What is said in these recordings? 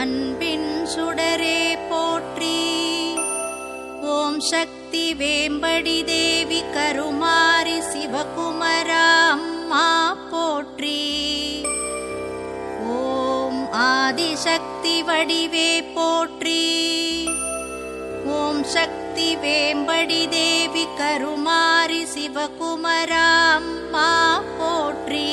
அன்பின் சுடரே போற்றி ஓம் சக்தி வேம்படி தேவி கருமாரி சிவகுமரா அம்மா போற்றி ஓம் ஆதிசக்தி வடிவே போற்றி ஓம் சக்தி வேம்படி தேவி கருமாரி சிவகுமரா அம்மா போற்றி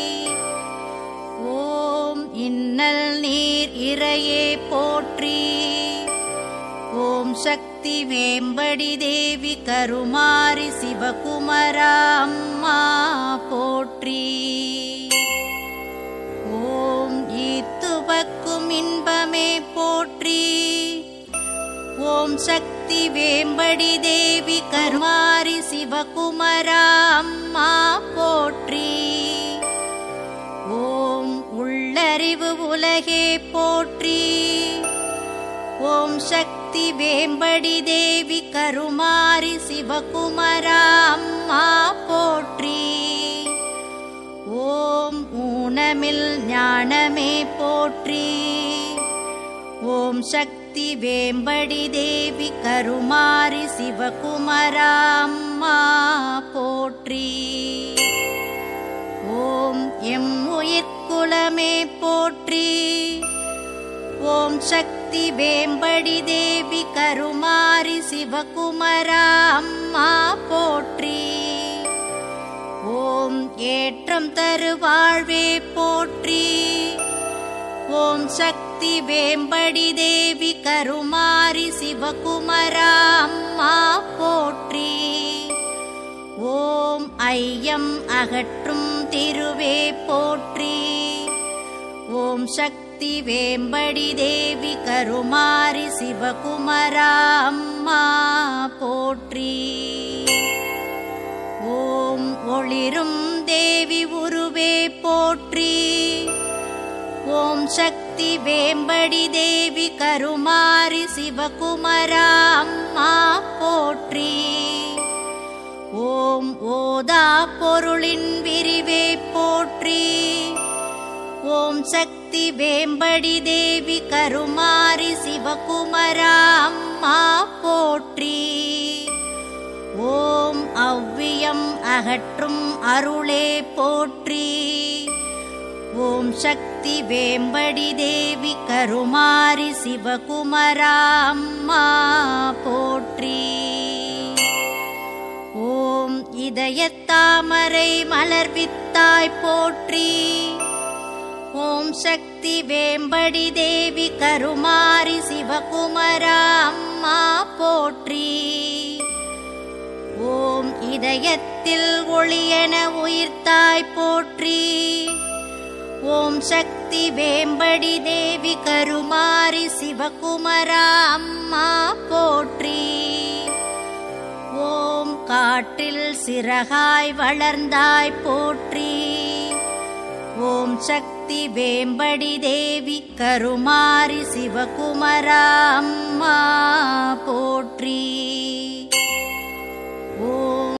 ஓம் இன்னல் நீர் இறையே போற்றி ஓம் சக்தி வேம்படி தேவி கருமாரி சிவகுமரா அம்மா போற்றி ஓம் ஈத்துவக்கும் இன்பமே போற்றி ஓம் சக்தி வேம்படி தேவி கருமாரி சிவகுமரா அம்மா போற்றி ஓம் உள்ளறிவு உலகே போற்றி ஓம் சக்தி வேம்படி தேவி கருமாரி சிவகுமரா அம்மா போற்றி ஓம் ஊனமில் ஞானமே போற்றி ஓம் சக்தி வேம்படி தேவி கருமாரி சிவகுமரா அம்மா போற்றி ஓம் எம் உயிர்க்குலமே போற்றி ஓம் சக்தி வேம்படி தேவி கருமாரி சிவகுமரா அம்மா போற்றி ஓம் ஏற்றம் தரு வாழ்வே போற்றி ஓம் சக்தி வேம்படி தேவி கருமாரி சிவகுமரா அம்மா போற்றி ஓம் ஐயம் அகற்றும் திருவே போற்றி ஓம் சக்தி வேம்படி தேவி கருமாரி சிவகுமரா அம்மா போற்றி ஓம் ஒளிரும் தேவி உருவே போற்றி ஓம் சக்தி வேம்படி தேவி கருமாரி சிவகுமரா அம்மா போற்றி ஓம் ஓதா பொருளின் விரிவே போற்றி ஓம் சக்தி வேம்படி தேவி கருமாரி சிவகுமரா அம்மா போற்றி ஓம் அவ்வியம் அகற்றும் அருளே போற்றி ஓம் சக்தி வேம்படி தேவி கருமாரி சிவகுமரா அம்மா போற்றி ஓம் இதயத்தாமரை மலர்வித்தாய் போற்றி ஓம் சக்தி வேம்படி தேவி கருமாரி சிவகுமரா அம்மா போற்றி ஓம் இதயத்தில் ஒளியென உயிர்த்தாய் போற்றி ஓம் சக்தி வேம்படி தேவி கருமாரி சிவகுமரா அம்மா போற்றி ஓம் காற்றில் சிறகாய் வளர்ந்தாய் போற்றி ஓம் சக்தி வேம்படி தேவி கருமாரி சிவகுமரா அம்மா போற்றி